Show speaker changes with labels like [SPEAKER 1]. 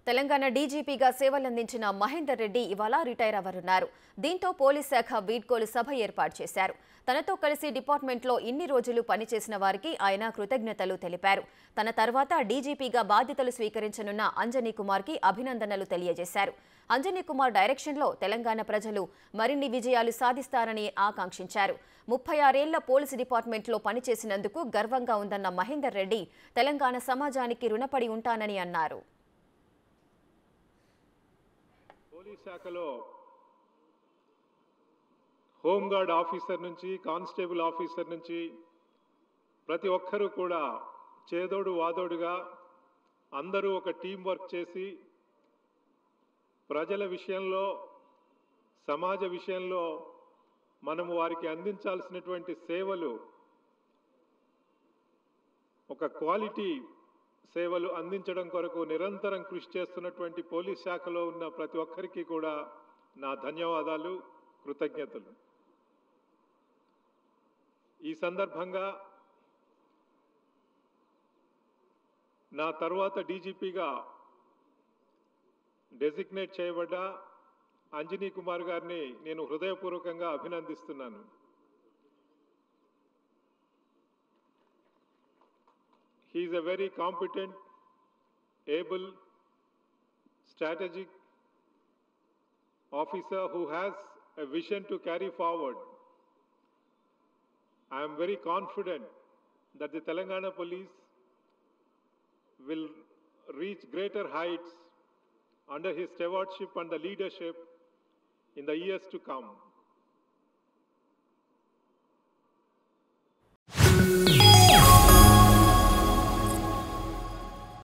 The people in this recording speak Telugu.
[SPEAKER 1] తెలంగాణ డీజీపీగా సేవలందించిన మహేందర్ రెడ్డి ఇవాళ రిటైర్ అవ్వనున్నారు దీంతో పోలీస్ శాఖ వీడ్కోలు సభ ఏర్పాటు చేశారు తనతో కలిసి డిపార్ట్మెంట్లో ఇన్ని రోజులు పనిచేసిన వారికి ఆయన కృతజ్ఞతలు తెలిపారు తన తర్వాత డీజీపీగా బాధ్యతలు స్వీకరించనున్న అంజనీ కుమార్కి అభినందనలు తెలియజేశారు అంజనీ కుమార్ డైరెక్షన్లో తెలంగాణ ప్రజలు మరిన్ని విజయాలు సాధిస్తారని ఆకాంక్షించారు ముప్పై ఆరేళ్ల పోలీసు డిపార్ట్మెంట్లో పనిచేసినందుకు గర్వంగా ఉందన్న మహేందర్ రెడ్డి తెలంగాణ సమాజానికి రుణపడి ఉంటానని అన్నారు
[SPEAKER 2] పోలీస్ శాఖలో హోంగార్డ్ ఆఫీసర్ నుంచి కానిస్టేబుల్ ఆఫీసర్ నుంచి ప్రతి ఒక్కరూ కూడా చేదోడు వాదోడుగా అందరూ ఒక టీం వర్క్ చేసి ప్రజల విషయంలో సమాజ విషయంలో మనము వారికి అందించాల్సినటువంటి సేవలు ఒక క్వాలిటీ సేవలు అందించడం కొరకు నిరంతరం కృషి చేస్తున్నటువంటి పోలీస్ శాఖలో ఉన్న ప్రతి ఒక్కరికి కూడా నా ధన్యవాదాలు కృతజ్ఞతలు ఈ సందర్భంగా నా తర్వాత డీజీపీగా డెసిగ్నేట్ చేయబడ్డ అంజనీ కుమార్ గారిని నేను హృదయపూర్వకంగా అభినందిస్తున్నాను he is a very competent, able, strategic officer who has a vision to carry forward. I am very confident that the Telangana police will reach greater heights under his stewardship and the leadership in the years to come.